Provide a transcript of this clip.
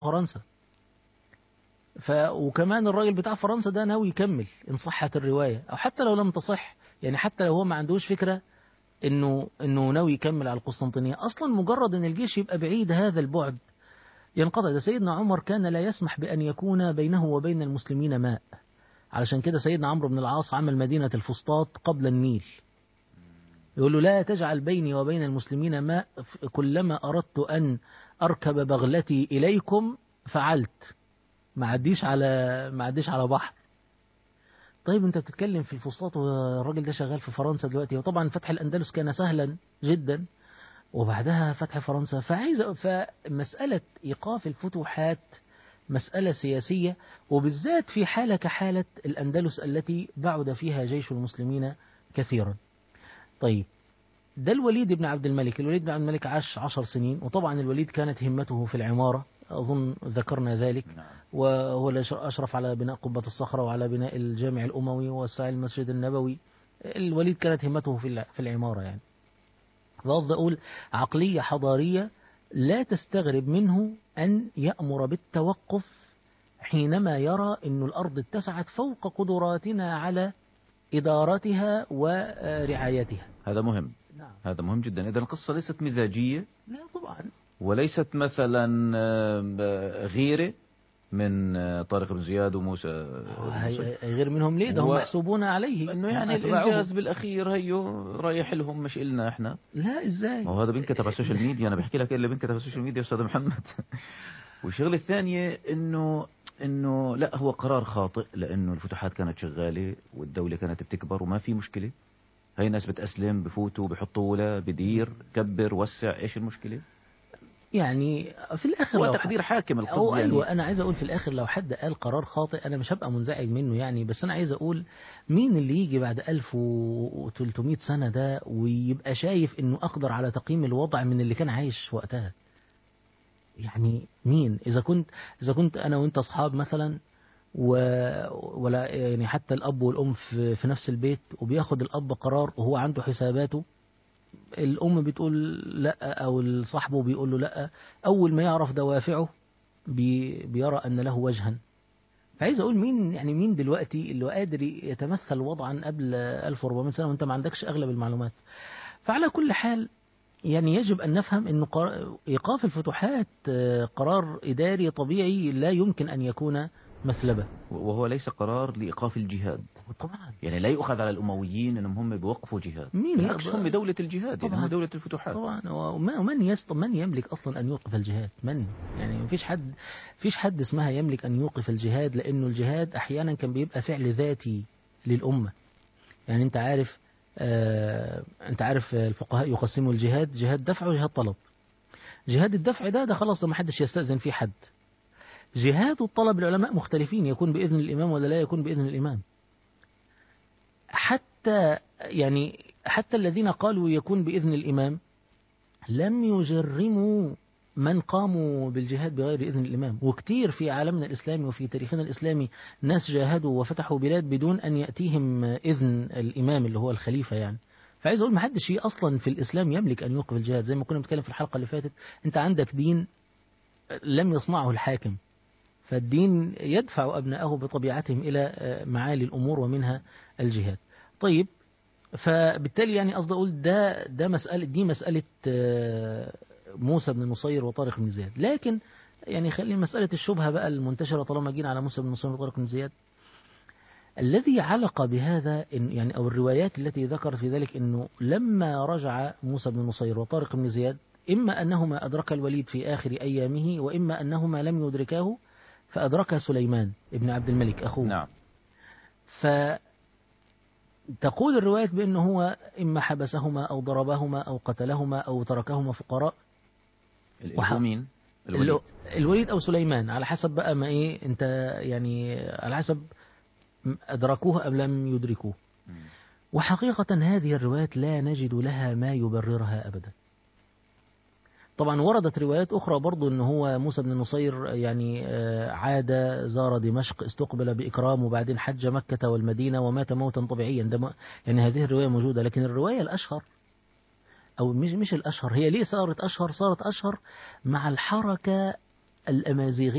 فرنسا ف وكمان الراجل بتاع فرنسا ده ناوي يكمل ان صحت الروايه او حتى لو لم تصح يعني حتى لو هو ما عندوش فكره انه انه ناوي يكمل على القسطنطينيه اصلا مجرد ان الجيش يبقى بعيد هذا البعد ينقطع ده سيدنا عمر كان لا يسمح بان يكون بينه وبين المسلمين ماء علشان كده سيدنا عمرو بن العاص عمل مدينه الفسطاط قبل النيل يقول له لا تجعل بيني وبين المسلمين ماء كلما اردت ان اركب بغلتي اليكم فعلت ما عديش على ما عديش على بحر طيب انت بتتكلم في الفسطاط والراجل ده شغال في فرنسا دلوقتي وطبعا فتح الاندلس كان سهلا جدا وبعدها فتح فرنسا فعايز فمسألة إيقاف الفتوحات مسألة سياسية وبالذات في حالة كحالة الأندلس التي بعد فيها جيش المسلمين كثيرا طيب ده الوليد بن عبد الملك الوليد بن عبد الملك عاش عشر سنين وطبعا الوليد كانت همته في العمارة أظن ذكرنا ذلك نعم. وهو اللي أشرف على بناء قبة الصخرة وعلى بناء الجامع الأموي ووسع المسجد النبوي الوليد كانت همته في الع- في العمارة يعني فقصد أقول عقلية حضارية لا تستغرب منه أن يأمر بالتوقف حينما يرى أن الأرض اتسعت فوق قدراتنا على إدارتها ورعايتها هذا مهم نعم هذا مهم جدا إذا القصة ليست مزاجية لا طبعا وليست مثلا آه، غيرة من آه، طارق بن زياد وموسى هي- غير منهم ليه ده هم هو- محسوبون عليه انه يعني أتباعه. الانجاز بالاخير هيو رايح لهم مش النا احنا لا ازاي ما هو هذا بينكتب على السوشيال ميديا انا بحكي لك إيه اللي بينكتب على السوشيال ميديا يا استاذ محمد والشغله الثانيه انه انه لا هو قرار خاطئ لانه الفتوحات كانت شغاله والدوله كانت بتكبر وما في مشكله هي ناس بتأسلم بفوتوا بحطوا ولا بدير كبر وسع ايش المشكله يعني في الاخر هو لو تقدير حاكم أو القصد يعني ايوه انا عايز اقول في الاخر لو حد قال قرار خاطئ انا مش هبقى منزعج منه يعني بس انا عايز اقول مين اللي يجي بعد 1300 سنه ده ويبقى شايف انه اقدر على تقييم الوضع من اللي كان عايش وقتها يعني مين اذا كنت اذا كنت انا وانت اصحاب مثلا و... ولا يعني حتى الاب والام في, في نفس البيت وبياخد الاب قرار وهو عنده حساباته الام بتقول لا او صاحبه بيقول له لا اول ما يعرف دوافعه بي بيرى ان له وجها فعايز اقول مين يعني مين دلوقتي اللي قادر يتمثل وضعا قبل 1400 سنه وانت ما عندكش اغلب المعلومات فعلى كل حال يعني يجب ان نفهم ان قر- ايقاف الفتوحات آه، قرار اداري طبيعي لا يمكن ان يكون مثلبه وهو ليس قرار لايقاف الجهاد طبعا يعني لا يؤخذ على الامويين انهم هم بيوقفوا جهاد مين بالعكس يقدر- هم دوله الجهاد يعني طبعاً. هم دوله الفتوحات طبعا وما- ومن يست من يملك اصلا ان يوقف الجهاد من يعني مفيش حد فيش حد اسمها يملك ان يوقف الجهاد لانه الجهاد احيانا كان بيبقى فعل ذاتي للامه يعني انت عارف آه انت عارف الفقهاء يقسموا الجهاد جهاد دفع وجهاد طلب جهاد الدفع ده ده خلاص ده ما حدش يستأذن فيه حد جهاد الطلب العلماء مختلفين يكون بإذن الإمام ولا لا يكون بإذن الإمام حتى يعني حتى الذين قالوا يكون بإذن الإمام لم يجرموا من قاموا بالجهاد بغير إذن الإمام وكتير في عالمنا الإسلامي وفي تاريخنا الإسلامي ناس جاهدوا وفتحوا بلاد بدون أن يأتيهم إذن الإمام اللي هو الخليفة يعني فعايز أقول ما حدش شيء أصلا في الإسلام يملك أن يوقف الجهاد زي ما كنا بنتكلم في الحلقة اللي فاتت أنت عندك دين لم يصنعه الحاكم فالدين يدفع أبنائه بطبيعتهم إلى معالي الأمور ومنها الجهاد طيب فبالتالي يعني قصدي أقول ده ده مسألة دي مسألة آه، موسى بن نصير وطارق بن زياد لكن يعني خلي مسألة الشبهة بقى المنتشرة طالما جينا على موسى بن نصير وطارق بن زياد الذي علق بهذا إن يعني أو الروايات التي ذكرت في ذلك أنه لما رجع موسى بن نصير وطارق بن زياد إما أنهما أدرك الوليد في آخر أيامه وإما أنهما لم يدركاه فأدرك سليمان ابن عبد الملك أخوه نعم فتقول الرواية بأنه هو إما حبسهما أو ضربهما أو قتلهما أو تركهما فقراء ال- وح- هو مين الوليد الو- الوليد أو سليمان على حسب بقى ما إيه أنت يعني على حسب أدركوه أم لم يدركوه مم. وحقيقة هذه الروايات لا نجد لها ما يبررها أبدا طبعا وردت روايات أخرى برضو أن هو موسى بن نصير يعني آه، عاد زار دمشق استقبل بإكرام وبعدين حج مكة والمدينة ومات موتا طبيعيا ده م- يعني هذه الرواية موجودة لكن الرواية الأشهر أو مش مش الأشهر هي ليه صارت أشهر صارت أشهر مع الحركة الأمازيغية